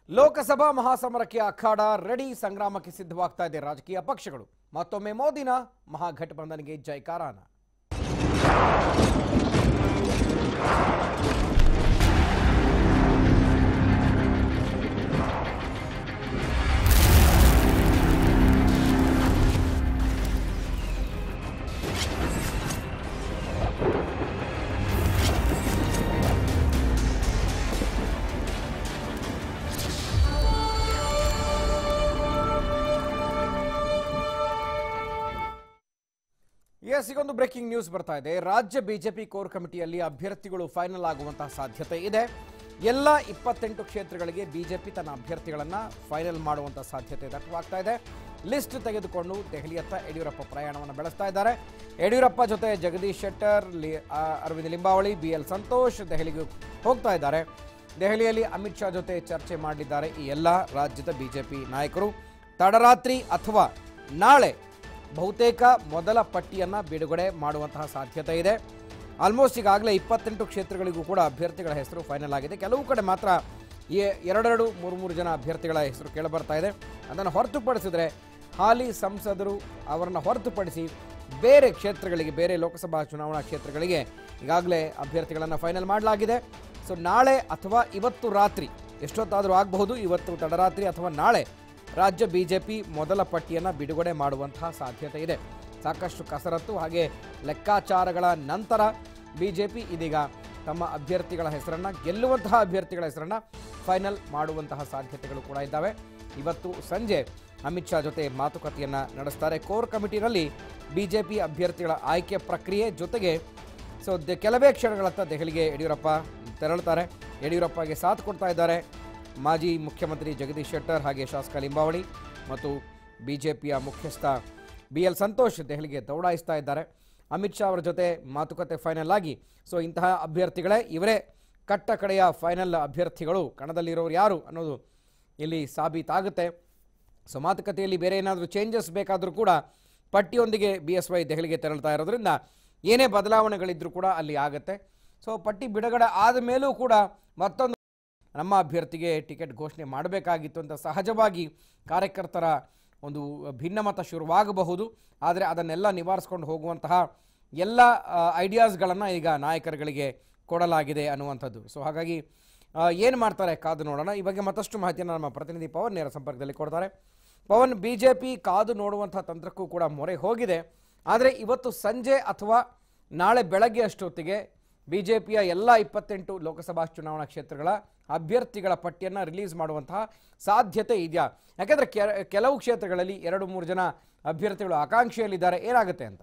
Lok Sabha ಮಹಾಸಮರಕ್ಕೆ ಅಖಾಡ ready ಸಂಗ್ರಾಮಕ್ಕೆ ಸಿದ್ಧವಾಗ್ತಾ ಇದೆ ರಾಜಕೀಯ ಪಕ್ಷಗಳು ಮತ್ತೊಮ್ಮೆ ಮೋದಿನ ಮಹಾಗಠಬಂಧನ್ಗೆ ಜೈಕಾರಾನ ಎಸ್ ಈಗೊಂದು ಬ್ರೇಕಿಂಗ್ ನ್ಯೂಸ್ ಬರ್ತಾ ಇದೆ ರಾಜ್ಯ ಬಿಜೆಪಿ ಕೋರ್ ಕಮಿಟಿಯಲ್ಲಿ ಅಭ್ಯರ್ಥಿಗಳು ಫೈನಲ್ ಆಗುವಂತಹ ಸಾಧ್ಯತೆ ಇದೆ ಎಲ್ಲ ಇಪ್ಪತ್ತೆಂಟು ಕ್ಷೇತ್ರಗಳಿಗೆ ಬಿಜೆಪಿ ತನ್ನ ಅಭ್ಯರ್ಥಿಗಳನ್ನ ಫೈನಲ್ ಮಾಡುವಂತಹ ಸಾಧ್ಯತೆ ದಟ್ಟವಾಗ್ತಾ ಇದೆ ಲಿಸ್ಟ್ ತೆಗೆದುಕೊಂಡು ದೆಹಲಿಯತ್ತ ಯಡಿಯೂರಪ್ಪ ಪ್ರಯಾಣವನ್ನು ಬೆಳೆಸ್ತಾ ಇದ್ದಾರೆ ಯಡಿಯೂರಪ್ಪ ಜೊತೆ ಜಗದೀಶ್ ಶೆಟ್ಟರ್ ಲಿ ಆ, ಅರವಿಂದ್ ಲಿಂಬಾವಳಿ ಬಿ ಎಲ್ ಸಂತೋಷ್ ದೆಹಲಿಗೆ ಹೋಗ್ತಾ ಇದ್ದಾರೆ ದೆಹಲಿಯಲ್ಲಿ ಅಮಿತ್ ಶಾ ಜೊತೆ ಚರ್ಚೆ ಮಾಡಲಿದ್ದಾರೆ ಈ ಎಲ್ಲ ರಾಜ್ಯದ ಬಿಜೆಪಿ ನಾಯಕರು ತಡರಾತ್ರಿ ಅಥವಾ ನಾಳೆ ಬಹುತೇಕ ಮೊದಲ ಪಟ್ಟಿಯನ್ನು ಬಿಡುಗಡೆ ಮಾಡುವಂತಹ ಸಾಧ್ಯತೆ ಇದೆ ಆಲ್ಮೋಸ್ಟ್ ಈಗಾಗಲೇ ಇಪ್ಪತ್ತೆಂಟು ಕ್ಷೇತ್ರಗಳಿಗೂ ಕೂಡ ಅಭ್ಯರ್ಥಿಗಳ ಹೆಸರು ಫೈನಲ್ ಆಗಿದೆ ಕೆಲವು ಕಡೆ ಮಾತ್ರ ಎ- ಎರಡೆರಡು ಮೂರು ಮೂರು ಜನ ಅಭ್ಯರ್ಥಿಗಳ ಹೆಸರು ಕೇಳಬರ್ತಾ ಇದೆ ಅದನ್ನು ಹೊರತುಪಡಿಸಿದ್ರೆ ಹಾಲಿ ಸಂಸದರು ಅವರನ್ನು ಹೊರತುಪಡಿಸಿ ಬೇರೆ ಕ್ಷೇತ್ರಗಳಿಗೆ ಬೇರೆ ಲೋಕಸಭಾ ಚುನಾವಣಾ ಕ್ಷೇತ್ರಗಳಿಗೆ ಈಗಾಗಲೇ ಅಭ್ಯರ್ಥಿಗಳನ್ನು ಫೈನಲ್ ಮಾಡಲಾಗಿದೆ ಸೊ ನಾಳೆ ಅಥವಾ ಇವತ್ತು ರಾತ್ರಿ ಎಷ್ಟೊತ್ತಾದರೂ ಆಗಬಹುದು ಇವತ್ತು ತಡರಾತ್ರಿ ಅಥವಾ ನಾಳೆ ರಾಜ್ಯ ಬಿಜೆಪಿ ಮೊದಲ ಪಟ್ಟಿಯನ್ನು ಬಿಡುಗಡೆ ಮಾಡುವಂತಹ ಸಾಧ್ಯತೆ ಇದೆ ಸಾಕಷ್ಟು ಕಸರತ್ತು ಹಾಗೆ ಲೆಕ್ಕಾಚಾರಗಳ ನಂತರ ಬಿಜೆಪಿ ಇದೀಗ ತಮ್ಮ ಅಭ್ಯರ್ಥಿಗಳ ಹೆಸರನ್ನು ಗೆಲ್ಲುವಂತಹ ಅಭ್ಯರ್ಥಿಗಳ ಹೆಸರನ್ನು ಫೈನಲ್ ಮಾಡುವಂತಹ ಸಾಧ್ಯತೆಗಳು ಕೂಡ ಇದ್ದಾವೆ ಇವತ್ತು ಸಂಜೆ ಅಮಿತ್ ಶಾ ಜೊತೆ ಮಾತುಕತೆಯನ್ನು ನಡೆಸ್ತಾರೆ ಕೋರ್ ಕಮಿಟಿನಲ್ಲಿ ಬಿಜೆಪಿ ಅಭ್ಯರ್ಥಿಗಳ ಆಯ್ಕೆ ಪ್ರಕ್ರಿಯೆ ಜೊತೆಗೆ ಸೊ ದೆ- ಕೆಲವೇ ಕ್ಷಣಗಳತ್ತ ದೆಹಲಿಗೆ ಯಡಿಯೂರಪ್ಪ ತೆರಳುತ್ತಾರೆ ಯಡಿಯೂರಪ್ಪಗೆ ಸಾಥ್ ಕೊಡ್ತಾ ಇದ್ದಾರೆ ಮಾಜಿ ಮುಖ್ಯಮಂತ್ರಿ ಜಗದೀಶ್ ಶೆಟ್ಟರ್ ಹಾಗೆ ಶಾಸಕ ಲಿಂಬಾವಳಿ ಮತ್ತು ಬಿಜೆಪಿಯ ಮುಖ್ಯಸ್ಥ ಬಿ ಎಲ್ ಸಂತೋಷ್ ದೆಹಲಿಗೆ ದೌಡಾಯಿಸ್ತಾ ಇದ್ದಾರೆ ಅಮಿತ್ ಶಾ ಅವರ ಜೊತೆ ಮಾತುಕತೆ ಫೈನಲ್ ಆಗಿ ಸೊ ಇಂತಹ ಅಭ್ಯರ್ಥಿಗಳೇ ಇವರೇ ಕಟ್ಟ ಕಡೆಯ ಫೈನಲ್ ಅಭ್ಯರ್ಥಿಗಳು ಕಣದಲ್ಲಿರೋರು ಯಾರು ಅನ್ನೋದು ಇಲ್ಲಿ ಸಾಬೀತಾಗುತ್ತೆ ಸೊ ಮಾತುಕತೆಯಲ್ಲಿ ಬೇರೆ ಏನಾದರೂ ಚೇಂಜಸ್ ಬೇಕಾದರೂ ಕೂಡ ಪಟ್ಟಿಯೊಂದಿಗೆ ಬಿ ಎಸ್ ವೈ ದೆಹಲಿಗೆ ತೆರಳ್ತಾ ಇರೋದ್ರಿಂದ ಏನೇ ಬದಲಾವಣೆಗಳಿದ್ರೂ ಕೂಡ ಅಲ್ಲಿ ಆಗುತ್ತೆ ಸೊ ಪಟ್ಟಿ ಬಿಡುಗಡೆ ಆದ ಮೇಲೂ ಕೂಡ ಮತ್ತೊಂದು ನಮ್ಮ ಅಭ್ಯರ್ಥಿಗೆ ಟಿಕೆಟ್ ಘೋಷಣೆ ಮಾಡಬೇಕಾಗಿತ್ತು ಅಂತ ಸಹಜವಾಗಿ ಕಾರ್ಯಕರ್ತರ ಒಂದು ಭಿನ್ನಮತ ಶುರುವಾಗಬಹುದು ಆದರೆ ಅದನ್ನೆಲ್ಲ ನಿವಾರಿಸ್ಕೊಂಡು ಹೋಗುವಂತಹ ಎಲ್ಲ ಐಡಿಯಾಸ್ಗಳನ್ನು ಈಗ ನಾಯಕರುಗಳಿಗೆ ಕೊಡಲಾಗಿದೆ ಅನ್ನುವಂಥದ್ದು ಸೊ ಹಾಗಾಗಿ ಏನು ಮಾಡ್ತಾರೆ ಕಾದು ನೋಡೋಣ ಈ ಬಗ್ಗೆ ಮತ್ತಷ್ಟು ಮಾಹಿತಿಯನ್ನು ನಮ್ಮ ಪ್ರತಿನಿಧಿ ಪವನ್ ನೇರ ಸಂಪರ್ಕದಲ್ಲಿ ಕೊಡ್ತಾರೆ ಪವನ್ ಬಿ ಜೆ ಪಿ ಕಾದು ನೋಡುವಂಥ ತಂತ್ರಕ್ಕೂ ಕೂಡ ಮೊರೆ ಹೋಗಿದೆ ಆದರೆ ಇವತ್ತು ಸಂಜೆ ಅಥವಾ ನಾಳೆ ಬೆಳಗ್ಗೆ ಅಷ್ಟೊತ್ತಿಗೆ ಬಿ ಜೆ ಪಿಯ ಎಲ್ಲ ಇಪ್ಪತ್ತೆಂಟು ಲೋಕಸಭಾ ಚುನಾವಣಾ ಕ್ಷೇತ್ರಗಳ ಅಭ್ಯರ್ಥಿಗಳ ಪಟ್ಟಿಯನ್ನು ರಿಲೀಸ್ ಮಾಡುವಂತಹ ಸಾಧ್ಯತೆ ಇದೆಯಾ ಯಾಕೆಂದರೆ ಕೆಲವು ಕ್ಷೇತ್ರಗಳಲ್ಲಿ ಎರಡು ಮೂರು ಜನ ಅಭ್ಯರ್ಥಿಗಳು ಆಕಾಂಕ್ಷೆಯಲ್ಲಿದ್ದಾರೆ ಏನಾಗುತ್ತೆ ಅಂತ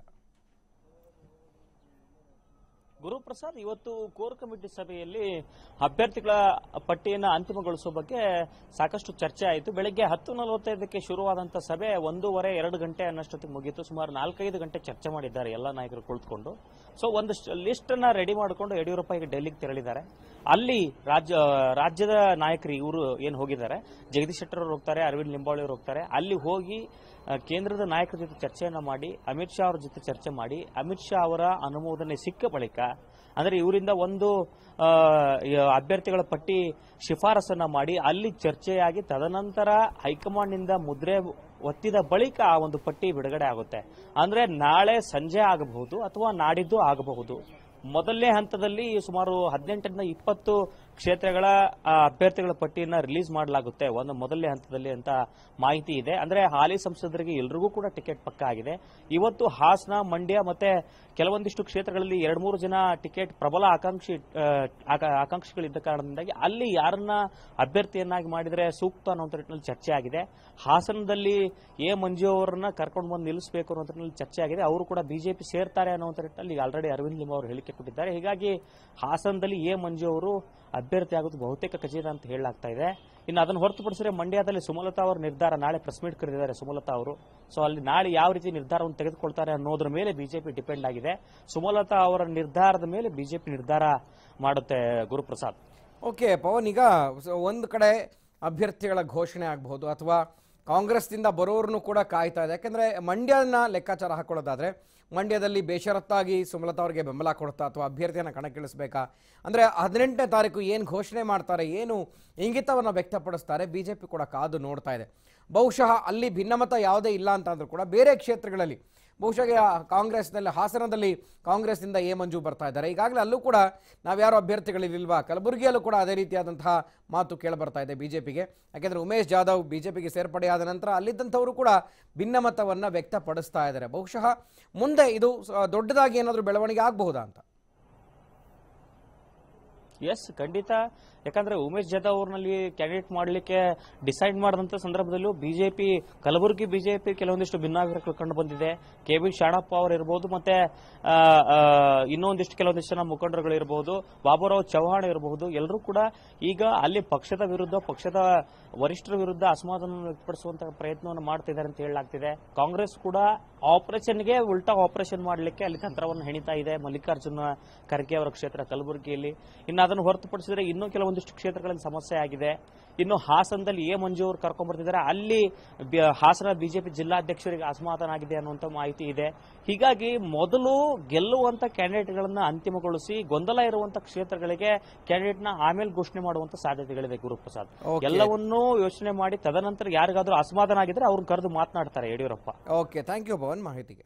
ಗುರುಪ್ರಸಾದ್ ಇವತ್ತು ಕೋರ್ ಕಮಿಟಿ ಸಭೆಯಲ್ಲಿ ಅಭ್ಯರ್ಥಿಗಳ ಪಟ್ಟಿಯನ್ನು ಅಂತಿಮಗೊಳಿಸುವ ಬಗ್ಗೆ ಸಾಕಷ್ಟು ಚರ್ಚೆ ಆಯಿತು ಬೆಳಗ್ಗೆ ಹತ್ತು ನಲವತ್ತೈದಕ್ಕೆ ಶುರುವಾದಂಥ ಸಭೆ ಒಂದೂವರೆ ಎರಡು ಗಂಟೆ ಅನ್ನಷ್ಟೊತ್ತಿಗೆ ಮುಗೀತು ಸುಮಾರು ನಾಲ್ಕೈದು ಗಂಟೆ ಚರ್ಚೆ ಮಾಡಿದ್ದಾರೆ ಎಲ್ಲ ನಾಯಕರು ಕುಳಿತುಕೊಂಡು ಸೊ ಒಂದು ಲಿಸ್ಟ್ ಅನ್ನ ರೆಡಿ ಮಾಡಿಕೊಂಡು ಯಡಿಯೂರಪ್ಪ ಈಗ ಡೆಲ್ಲಿಗೆ ತೆರಳಿದ್ದಾರೆ ಅಲ್ಲಿ ರಾಜ್ಯ ರಾಜ್ಯದ ನಾಯಕರು ಇವರು ಏನು ಹೋಗಿದ್ದಾರೆ ಜಗದೀಶ್ ಶೆಟ್ಟರ್ ಅವರು ಹೋಗ್ತಾರೆ ಅರವಿಂದ್ ಲಿಂಬಾವಳಿ ಅವರು ಹೋಗ್ತಾರೆ ಅಲ್ಲಿ ಹೋಗಿ ಆ, ಕೇಂದ್ರದ ನಾಯಕರ ಜೊತೆ ಚರ್ಚೆಯನ್ನ ಮಾಡಿ ಅಮಿತ್ ಶಾ ಅವರ ಜೊತೆ ಚರ್ಚೆ ಮಾಡಿ ಅಮಿತ್ ಶಾ ಅವರ ಅನುಮೋದನೆ ಸಿಕ್ಕ ಬಳಿಕ ಅಂದ್ರೆ ಇವರಿಂದ ಒಂದು ಆ, ಈ ಅಭ್ಯರ್ಥಿಗಳ ಪಟ್ಟಿ ಶಿಫಾರಸನ್ನ ಮಾಡಿ ಅಲ್ಲಿ ಚರ್ಚೆಯಾಗಿ ತದನಂತರ ಹೈಕಮಾಂಡ್ ನಿಂದ ಮುದ್ರೆ ಒತ್ತಿದ ಬಳಿಕ ಆ ಒಂದು ಪಟ್ಟಿ ಬಿಡುಗಡೆ ಆಗುತ್ತೆ ಅಂದ್ರೆ ನಾಳೆ ಸಂಜೆ ಆಗಬಹುದು ಅಥವಾ ನಾಡಿದ್ದು ಆಗಬಹುದು ಮೊದಲನೇ ಹಂತದಲ್ಲಿ ಸುಮಾರು ಹದಿನೆಂಟರಿಂದ ಇಪ್ಪತ್ತು ಕ್ಷೇತ್ರಗಳ ಆ, ಅಭ್ಯರ್ಥಿಗಳ ಪಟ್ಟಿಯನ್ನ ರಿಲೀಸ್ ಮಾಡಲಾಗುತ್ತೆ ಒಂದು ಮೊದಲನೇ ಹಂತದಲ್ಲಿ ಅಂತ ಮಾಹಿತಿ ಇದೆ ಅಂದ್ರೆ ಹಾಲಿ ಸಂಸದರಿಗೆ ಎಲ್ರಿಗೂ ಕೂಡ ಟಿಕೆಟ್ ಪಕ್ಕ ಆಗಿದೆ ಇವತ್ತು ಹಾಸನ ಮಂಡ್ಯ ಮತ್ತೆ ಕೆಲವೊಂದಿಷ್ಟು ಕ್ಷೇತ್ರಗಳಲ್ಲಿ ಎರಡು ಮೂರು ಜನ ಟಿಕೆಟ್ ಪ್ರಬಲ ಆಕಾಂಕ್ಷಿ ಆ, ಆಕ- ಆಕಾಂಕ್ಷಿಗಳಿದ್ದ ಕಾರಣದಿಂದಾಗಿ ಅಲ್ಲಿ ಯಾರನ್ನ ಅಭ್ಯರ್ಥಿಯನ್ನಾಗಿ ಮಾಡಿದ್ರೆ ಸೂಕ್ತ ಅನ್ನೋ ನಿಟ್ಟಿನಲ್ಲಿ ಚರ್ಚೆ ಆಗಿದೆ ಹಾಸನದಲ್ಲಿ ಎ ಮಂಜು ಅವರನ್ನ ಕರ್ಕೊಂಡು ಬಂದು ನಿಲ್ಲಿಸಬೇಕು ಅನ್ನೋ ನಿಟ್ಟಿನಲ್ಲಿ ಚರ್ಚೆ ಆಗಿದೆ ಅವರು ಕೂಡ ಬಿಜೆಪಿ ಸೇರ್ತಾರೆ ಅನ್ನೋ ನಿಟ್ಟಿನಲ್ಲಿ ಆಲ್ರೆಡಿ ಅರವಿಂದ್ ಲಿಂಬ ಅವರು ಹೇಳಿಕೆ ಕೊಟ್ಟಿದ್ದಾರೆ ಹೀಗಾಗಿ ಹಾಸನದಲ್ಲಿ ಎ ಮಂಜು ಅವರು ಅಭ್ಯರ್ಥಿ ಆಗೋದು ಬಹುತೇಕ ಖಚಿತ ಅಂತ ಹೇಳಲಾಗ್ತಾ ಇದೆ ಇನ್ನು ಅದನ್ನು ಹೊರತುಪಡಿಸಿದ್ರೆ ಮಂಡ್ಯದಲ್ಲಿ ಸುಮಲತಾ ಅವರ ನಿರ್ಧಾರ ನಾಳೆ ಪ್ರೆಸ್ ಮೀಟ್ ಕರೆದಿದ್ದಾರೆ ಸುಮಲತಾ ಅವರು ಸೊ ಅಲ್ಲಿ ನಾಳೆ ಯಾವ ರೀತಿ ನಿರ್ಧಾರವನ್ನು ತೆಗೆದುಕೊಳ್ತಾರೆ ಅನ್ನೋದ್ರ ಮೇಲೆ ಬಿಜೆಪಿ ಡಿಪೆಂಡ್ ಆಗಿದೆ ಸುಮಲತಾ ಅವರ ನಿರ್ಧಾರದ ಮೇಲೆ ಬಿಜೆಪಿ ನಿರ್ಧಾರ ಮಾಡುತ್ತೆ ಗುರುಪ್ರಸಾದ್ ಓಕೆ ಪವನ್ ಈಗ ಸ- ಒಂದು ಕಡೆ ಅಭ್ಯರ್ಥಿಗಳ ಘೋಷಣೆ ಆಗಬಹುದು ಅಥವಾ ಕಾಂಗ್ರೆಸ್ನಿಂದ ಬರೋರ್ನು ಕೂಡ ಕಾಯ್ತಾ ಇದೆ ಯಾಕೆಂದರೆ ಮಂಡ್ಯನ ಲೆಕ್ಕಾಚಾರ ಹಾಕೊಳ್ಳೋದಾದರೆ ಮಂಡ್ಯದಲ್ಲಿ ಬೇಷರತ್ತಾಗಿ ಸುಮಲತಾ ಅವರಿಗೆ ಬೆಂಬಲ ಕೊಡ್ತಾ ಅಥವಾ ಅಭ್ಯರ್ಥಿಯನ್ನು ಕಣಕ್ಕಿಳಿಸ್ಬೇಕಾ ಅಂದರೆ ಹದಿನೆಂಟನೇ ತಾರೀಕು ಏನು ಘೋಷಣೆ ಮಾಡ್ತಾರೆ ಏನು ಇಂಗಿತವನ್ನು ವ್ಯಕ್ತಪಡಿಸ್ತಾರೆ ಬಿ ಜೆ ಪಿ ಕೂಡ ಕಾದು ನೋಡ್ತಾ ಇದೆ ಬಹುಶಃ ಅಲ್ಲಿ ಭಿನ್ನಮತ ಯಾವುದೇ ಇಲ್ಲ ಅಂತ ಅಂದ್ರೂ ಕೂಡ ಬೇರೆ ಕ್ಷೇತ್ರಗಳಲ್ಲಿ ಬಹುಶಃ ಕಾಂಗ್ರೆಸ್ನಲ್ಲಿ ಹಾಸನದಲ್ಲಿ ಕಾಂಗ್ರೆಸ್ನಿಂದ ಎ ಮಂಜು ಬರ್ತಾ ಇದ್ದಾರೆ ಈಗಾಗಲೇ ಅಲ್ಲೂ ಕೂಡ ನಾವ್ಯಾರು ಅಭ್ಯರ್ಥಿಗಳಿಲ್ವಾ ಕಲಬುರಗಿಯಲ್ಲೂ ಕೂಡ ಅದೇ ರೀತಿಯಾದಂತಹ ಮಾತು ಕೇಳಿಬರ್ತಾ ಇದೆ ಬಿ ಜೆ ಪಿಗೆ ಯಾಕೆಂದರೆ ಉಮೇಶ್ ಜಾಧವ್ ಬಿ ಜೆ ಪಿಗೆ ಸೇರ್ಪಡೆಯಾದ ನಂತರ ಅಲ್ಲಿದ್ದಂಥವರು ಕೂಡ ಭಿನ್ನಮತವನ್ನು ವ್ಯಕ್ತಪಡಿಸ್ತಾ ಇದ್ದಾರೆ ಬಹುಶಃ ಮುಂದೆ ಇದು ಸ- ದೊಡ್ಡದಾಗಿ ಏನಾದರೂ ಬೆಳವಣಿಗೆ ಆಗಬಹುದಾ ಅಂತ ಎಸ್ ಖಂಡಿತ ಯಾಕಂದ್ರೆ ಉಮೇಶ್ ಜಾಧವ್ ಅವ್ರನಲ್ಲಿ ಕ್ಯಾಂಡಿಡೇಟ್ ಮಾಡಲಿಕ್ಕೆ ಡಿಸೈಡ್ ಮಾಡಿದಂತ ಸಂದರ್ಭದಲ್ಲೂ ಬಿಜೆಪಿ ಕಲಬುರಗಿ ಬಿಜೆಪಿ ಕೆಲವೊಂದಿಷ್ಟು ಭಿನ್ನಾಭಿಪ್ರಾಯಗಳು ಕಂಡು ಬಂದಿದೆ ಕೆ ವಿ ಶಾಣಪ್ಪ ಅವರು ಇರಬಹುದು ಮತ್ತೆ ಆ, ಆ, ಇನ್ನೊಂದಿಷ್ಟು ಕೆಲವೊಂದಿಷ್ಟು ಜನ ಮುಖಂಡರುಗಳು ಇರಬಹುದು ಬಾಬುರಾವ್ ಚೌಹಾಣ್ ಇರಬಹುದು ಎಲ್ಲರೂ ಕೂಡ ಈಗ ಅಲ್ಲಿ ಪಕ್ಷದ ವಿರುದ್ಧ ಪಕ್ಷದ ವರಿಷ್ಠರ ವಿರುದ್ಧ ಅಸಮಾಧಾನ ವ್ಯಕ್ತಪಡಿಸುವಂತ ಪ್ರಯತ್ನವನ್ನು ಮಾಡ್ತಿದ್ದಾರೆ ಅಂತ ಹೇಳಲಾಗ್ತಿದೆ ಕಾಂಗ್ರೆಸ್ ಕೂಡ ಆಪರೇಷನ್ಗೆ ಉಲ್ಟಾ ಆಪರೇಷನ್ ಮಾಡಲಿಕ್ಕೆ ಅಲ್ಲಿ ತಂತ್ರವನ್ನು ಹೆಣಿತಾ ಇದೆ ಮಲ್ಲಿಕಾರ್ಜುನ ಖರ್ಗೆ ಅವರ ಕ್ಷೇತ್ರ ಕಲಬುರಗಿಯಲ್ಲಿ ಇನ್ನು ಅದನ್ನು ಹೊರತುಪಡಿಸಿದ್ರೆ ಇನ್ನೂ ಕೆಲವೊಂದಿಷ್ಟು ಕ್ಷೇತ್ರಗಳಲ್ಲಿ ಸಮಸ್ಯೆ ಆಗಿದೆ ಇನ್ನು ಹಾಸನದಲ್ಲಿ ಎ ಮಂಜು ಅವರು ಕರ್ಕೊಂಡ್ ಬರ್ತಿದ್ದಾರೆ ಅಲ್ಲಿ ಬಿ- ಹಾಸನ ಬಿಜೆಪಿ ಜಿಲ್ಲಾಧ್ಯಕ್ಷರಿಗೆ ಅಸಮಾಧಾನ ಆಗಿದೆ ಅನ್ನುವಂತ ಮಾಹಿತಿ ಇದೆ ಹೀಗಾಗಿ ಮೊದಲು ಗೆಲ್ಲುವಂತ ಕ್ಯಾಂಡಿಡೇಟ್ಗಳನ್ನ ಅಂತಿಮಗೊಳಿಸಿ ಗೊಂದಲ ಇರುವಂತ ಕ್ಷೇತ್ರಗಳಿಗೆ ಕ್ಯಾಂಡಿಡೇಟ್ ನ ಆಮೇಲೆ ಘೋಷಣೆ ಮಾಡುವಂತ ಸಾಧ್ಯತೆಗಳಿದೆ ಗುರುಪ್ರಸಾದ್ Okay. ಎಲ್ಲವನ್ನೂ ಯೋಚನೆ ಮಾಡಿ ತದನಂತರ ಯಾರಿಗಾದ್ರೂ ಅಸಮಾಧಾನ ಆಗಿದ್ರೆ ಅವ್ರನ್ನ ಕರೆದು ಮಾತನಾಡ್ತಾರೆ Yediyurappa okay thank you Bhavan ಮಾಹಿತಿಗೆ